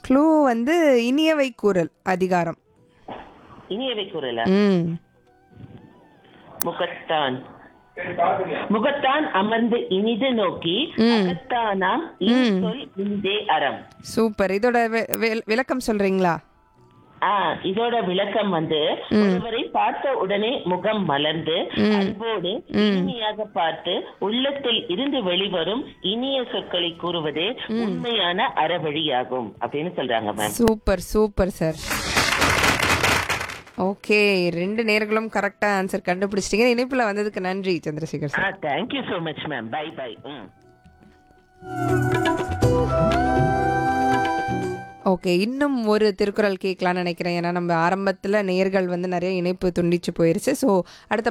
Clue வந்து இனியவை கூறல் அதிகாரம் இனியவை குரலா ம் முகத்தான் முகத்தான் அமர்ந்து இனிது நோக்கி ம். அகத்தானாம் இனி சொல் இந்தே அறம் சூப்பர் இதோட வி- வி- விளக்கம் சொல்றீங்களா ஆ இதோட விளக்கம் வந்து ஒருவரை பார்த்த உடனே முகம் மலர்ந்து அன்போடு இனிமையாக பார்த்து உள்ளத்தில் இருந்து வெளிவரும் இனிய சொற்களை கூறுவதே உண்மையான அறவழியாகும் அப்படின்னு சொல்றாங்க ma'am super super sir okay ரெண்டு நேர்களும் கரெக்டா ஆன்சர் கண்டுபிடிச்சிட்டீங்க இணைப்புல வந்ததுக்கு நன்றி சந்திரசேகர் சார் ஆ thank you so much ma'am bye bye hmm okay இன்னும் ஒரு திருக்குறள் கேட்கலாம்னு நினைக்கிறேன் ஏன்னா நம்ம ஆரம்பத்தில் நேர்கள் வந்து நிறைய இணைப்பு துண்டிச்சு போயிருச்சு ஸோ அடுத்த